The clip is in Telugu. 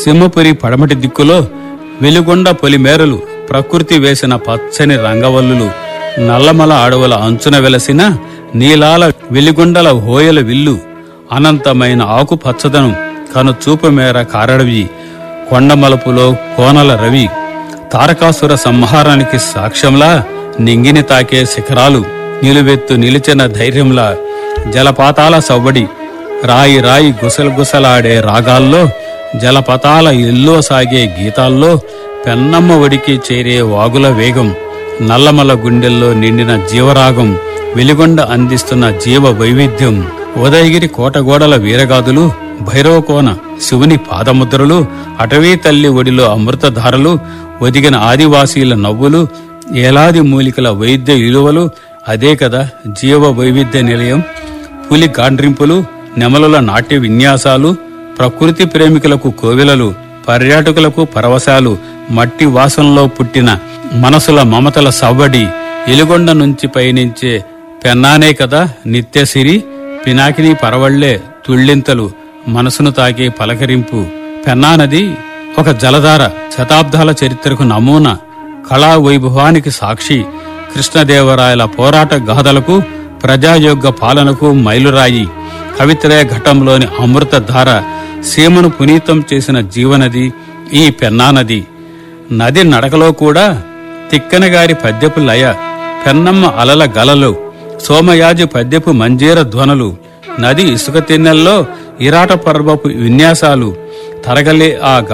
సింహపురి పడమటి దిక్కులో వెలుగొండ పొలిమేరలు ప్రకృతి వేసిన పచ్చని రంగవల్లులు నల్లమల అడవుల అంచున వెలసిన నీలాల వెలిగొండల హోయల విల్లు అనంతమైన ఆకుపచ్చదనం కను చూపు మేర కారడవి కొండమలుపులో కోనల రవి తారకాసుర సంహారానికి సాక్ష్యంలా నింగిని తాకే శిఖరాలు నిలువెత్తు నిలిచిన ధైర్యంలా జలపాతాల సవ్వడి రాయి రాయి గుసలుగుసలాడే రాగాల్లో జలపతాల ఇల్లో సాగే గీతాల్లో పెన్నమ్మ ఒడికి చేరే వాగుల వేగం నల్లమల గుండెల్లో నిండిన జీవరాగం వెలిగొండ అందిస్తున్న జీవ వైవిధ్యం ఉదయగిరి కోటగోడల వీరగాదులు భైరవకోన శివుని పాదముద్రలు అటవీ తల్లి ఒడిలో అమృతధారలు ఒదిగిన ఆదివాసీల నవ్వులు ఏలాది మూలికల వైద్య విలువలు అదే కదా జీవ వైవిధ్య నిలయం పులి గాండ్రింపులు నెమలుల నాట్య విన్యాసాలు ప్రకృతి ప్రేమికులకు కోవిలలు పర్యాటకులకు పరవశాలు మట్టి వాసనలో పుట్టిన మనసుల మమతల సవ్వడి ఎలుగొండ నుంచి పయనించే పెన్నానే కదా నిత్యసిరి పినాకిని పరవళ్లే తుళ్ళింతలు మనసును తాకే పలకరింపు పెన్నా నది ఒక జలధార శతాబ్దాల చరిత్రకు నమూనా కళా వైభవానికి సాక్షి కృష్ణదేవరాయల పోరాట గాథలకు ప్రజాయోగ్య పాలనకు మైలురాయి కవిత్రయ ఘట్టంలోని అమృతధార సీమను పునీతం చేసిన జీవనది ఈ పెన్నా నది నది నడకలో కూడా తిక్కనగారి పద్యపు లయ పెన్నమ్మ అలల గలలు సోమయాజి పద్యపు మంజీర ధ్వనులు నది ఇసుక తిన్నెల్లో ఇరాట పర్వపు విన్యాసాలు తరగలే ఆ